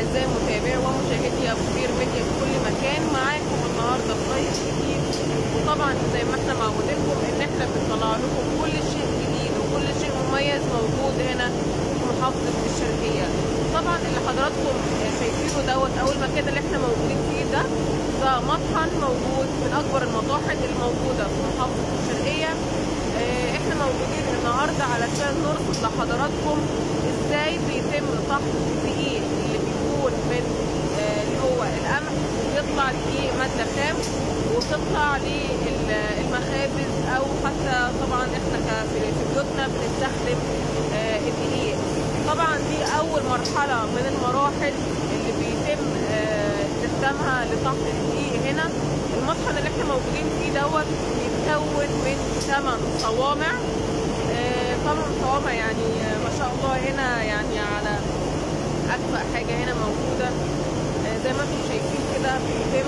اعزائي متابعي ومشاهدي ابو خير ميديا في كل مكان معاكم النهارده في ضيف جديد وطبعا زي ما احنا معودينكم ان احنا بنطلع لكم كل شيء جديد وكل شيء مميز موجود هنا في محافظه الشرقيه طبعا اللي حضراتكم شايفينه دوت او المكان اللي احنا موجودين فيه ده ده مطحن موجود من اكبر المطاحن الموجوده في محافظه الشرقيه اه، احنا موجودين النهارده علشان نرصد لحضراتكم ازاي بيتم طحن الدقيق اللي بيكون من اه، اللي هو القمح ويطلع دقيق ماده خام وتطلع للمخابز او حتى طبعا احنا ك- في في بيوتنا بنستخدم اه، الدقيق طبعا دي اول مرحله من المراحل اللي بيتم اه، استخدامها لطحن الدقيق هنا المطحن اللي احنا موجودين فيه دوت بيتكون من ثمان صوامع آه، طبعا صوامع يعني آه، ما شاء الله هنا يعني على اكفأ حاجه هنا موجوده آه، زي ما انتم شايفين كده بيتم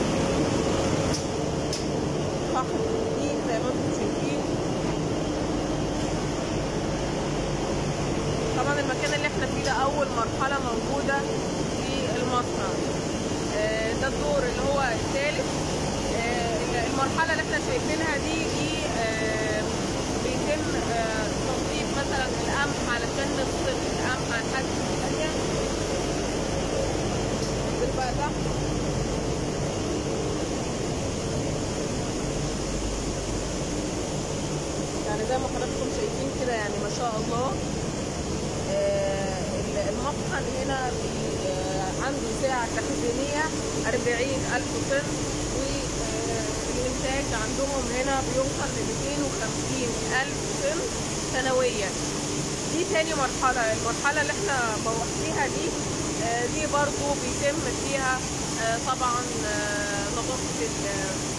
طحن الدقيق زي ما انتم شايفين طبعا المكان اللي احنا فيه ده اول مرحله موجوده في المصنع آه، ده الدور اللي هو الثالث آه، المرحله اللي احنا شايفينها دي دي آه، بيتم آه، تنظيف مثلا القمح علشان نفصل القمح عن حاجه ثانيه ننزل بقى تحت يعني زي ما حضراتكم شايفين كده يعني ما شاء الله آه، المطحن هنا بي- آه، عنده ساعة تخزينية 40 ألف طن والإنتاج عندهم هنا بيوصل ل 250 ألف طن سنويا دي تاني مرحلة المرحلة اللي احنا بوحديها دي آه، دي برضو بيتم فيها آه، طبعا آه، نظافة ال-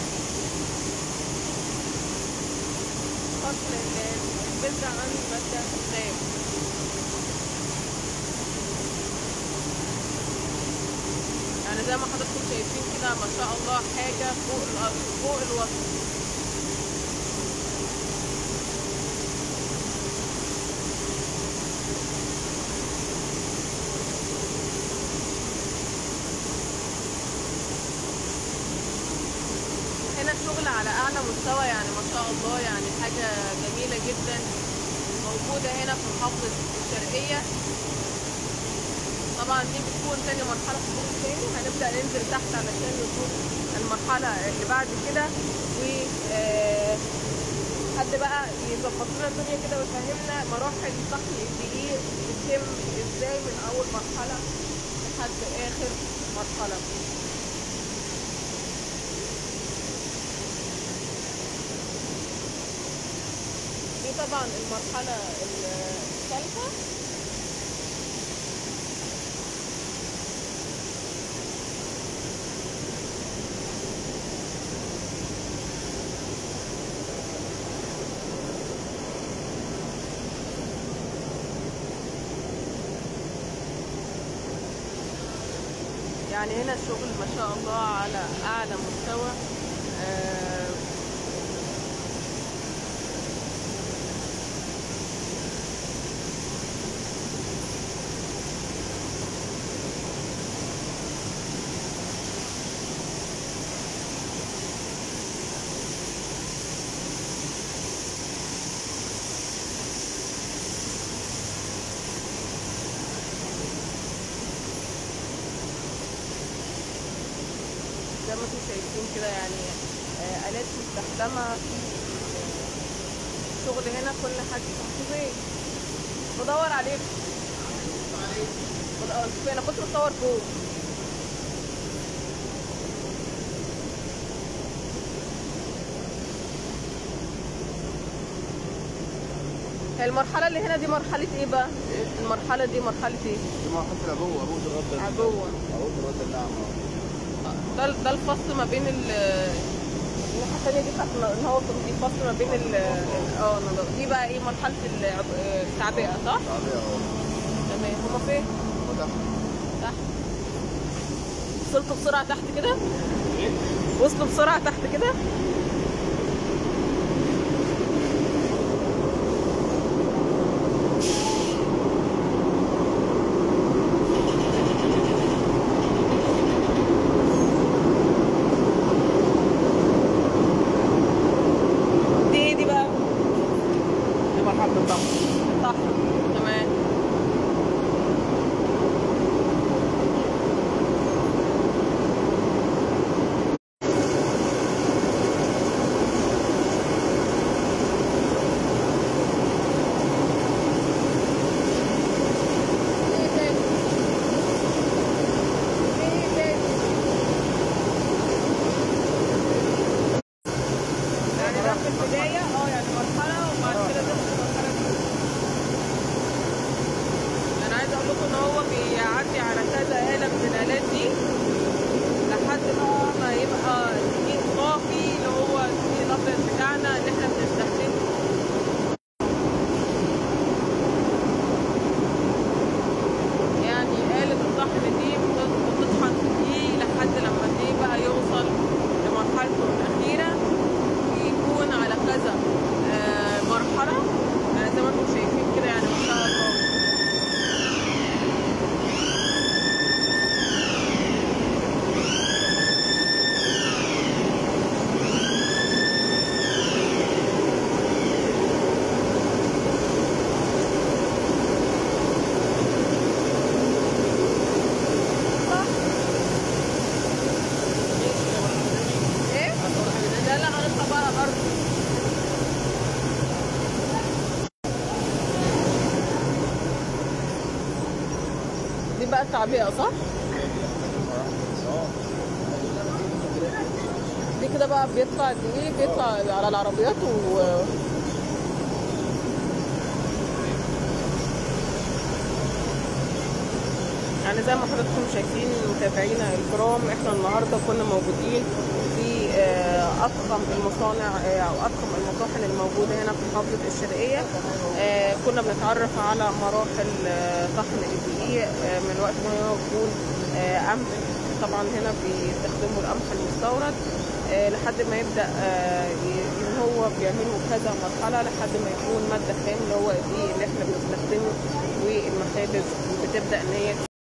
فصل البذرة عن مادة خام يعني زي ما حضراتكم شايفين كده ما شاء الله حاجة فوق الأرض فوق الوصف هنا الشغل على أعلى مستوى يعني ما شاء الله يعني حاجة جميلة جدا موجودة هنا في محافظة الشرقية طبعا دي بتكون تاني مرحلة في الدور التاني هنبدأ ننزل تحت علشان نشوف المرحلة اللي بعد كده و آه، حد بقى يظبط لنا الدنيا كده ويفهمنا مراحل طحن الدقيق بتتم ازاي من أول مرحلة لحد آخر مرحلة دي طبعا المرحلة الثالثة يعني هنا الشغل ما شاء الله على أعلى مستوى آه، زي ما انتم شايفين كده يعني آه، آلات مستخدمة في الشغل هنا كل حاجة تنفيذية بدور عليك بدور فين انا كنت بصور فوق هي المرحلة اللي هنا دي مرحلة ايه بقى؟ المرحلة دي مرحلة ايه؟ ما حط العبوه عبوه الرد عبوة عبوه الرد الناعمه ده ده الفصل ما بين ال الناحية التانية دي بتاعت ان هو دي فصل ما بين ال اه نض- دي بقى ايه مرحلة العب- التعبئة صح؟ تعبئه اهو تمام هما فين؟ فتح تحت وصلتوا بسرعة تحت كده؟ وصلوا بسرعة تحت كده؟ النهارده الطحن تمام ايه تاني ايه تاني يعني ده في البداية اه يعني مرحلة وبعد كده تدخل المرحلة دي أنا عايزة أقول لكم إن هو بيعدي على كذا آلة من الآلات دي لحد ما ما يبقى دقيق صافي اللي هو الدقيق الأبيض بتاعنا اللي إحنا بنستخدمه يعني آلة الطحن دي بت- بتطحن فيه لحد لما الدقيق بقى يوصل لمرحلته الأخيرة بيكون على كذا آه، مرحلة يعني زي ما انتم شايفين كده يعني ما شاء الله صح ايه؟ لا لا هنطلع بقى الارض دي بقى التعبئة صح؟ دي كده بقى بيطلع دي بيطلع على العربيات و يعني زي ما حضراتكم شايفين متابعينا الكرام احنا النهارده كنا موجودين في آه، اضخم المصانع آه، او اضخم المطاحن الموجوده هنا في محافظه الشرقيه آه، كنا بنتعرف على مراحل آه، طحن الدقيق آه، من وقت ما هو يكون آه، قمح طبعا هنا بيستخدموا القمح المستورد آه، لحد ما يبدا آه، ي- ان هو بيعملوا كذا مرحله لحد ما يكون ماده خام اللي هو الدقيق اللي احنا بنستخدمه والمخابز بتبدا ان هي